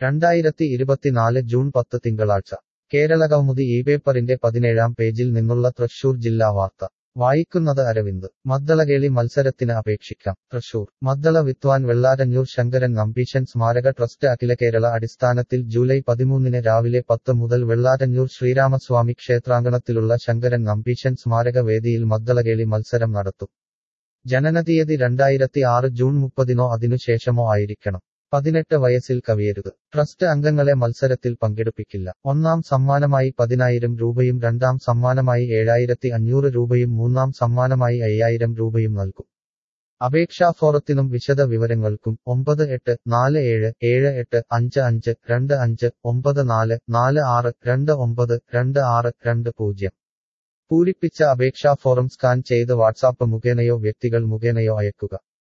രണ്ടായിരത്തി ഇരുപത്തിനാല് ജൂൺ പത്ത് തിങ്കളാഴ്ച കേരളകൗമുദി ഈ പേപ്പറിന്റെ പതിനേഴാം പേജിൽ നിന്നുള്ള തൃശൂർ ജില്ലാ വാർത്ത വായിക്കുന്നത് അരവിന്ദ് മദ്ദളകേളി മത്സരത്തിന് അപേക്ഷിക്കാം തൃശൂർ മദ്ദള വിദ്വാൻ വെള്ളാരഞ്ഞൂർ ശങ്കരൻ നമ്പീശൻ സ്മാരക ട്രസ്റ്റ് അഖില കേരള അടിസ്ഥാനത്തിൽ ജൂലൈ പതിമൂന്നിന് രാവിലെ പത്ത് മുതൽ വെള്ളാരഞ്ഞൂർ ശ്രീരാമസ്വാമി ക്ഷേത്രാങ്കണത്തിലുള്ള ശങ്കരൻ നമ്പീശൻ സ്മാരക വേദിയിൽ മദ്ദളകേളി മത്സരം നടത്തും ജനനതീയതി രണ്ടായിരത്തി ആറ് ജൂൺ മുപ്പതിനോ അതിനുശേഷമോ ആയിരിക്കണം പതിനെട്ട് വയസ്സിൽ കവിയരുത് ട്രസ്റ്റ് അംഗങ്ങളെ മത്സരത്തിൽ പങ്കെടുപ്പിക്കില്ല ഒന്നാം സമ്മാനമായി പതിനായിരം രൂപയും രണ്ടാം സമ്മാനമായി ഏഴായിരത്തി അഞ്ഞൂറ് രൂപയും മൂന്നാം സമ്മാനമായി അയ്യായിരം രൂപയും നൽകും അപേക്ഷാ ഫോറത്തിനും വിശദ വിവരങ്ങൾക്കും ഒമ്പത് എട്ട് നാല് ഏഴ് ഏഴ് എട്ട് അഞ്ച് അഞ്ച് രണ്ട് അഞ്ച് ഒമ്പത് നാല് നാല് ആറ് രണ്ട് ഒമ്പത് രണ്ട് ആറ് രണ്ട് പൂജ്യം പൂരിപ്പിച്ച അപേക്ഷാ ഫോറം സ്കാൻ ചെയ്ത് വാട്സാപ്പ് മുഖേനയോ വ്യക്തികൾ മുഖേനയോ അയക്കുക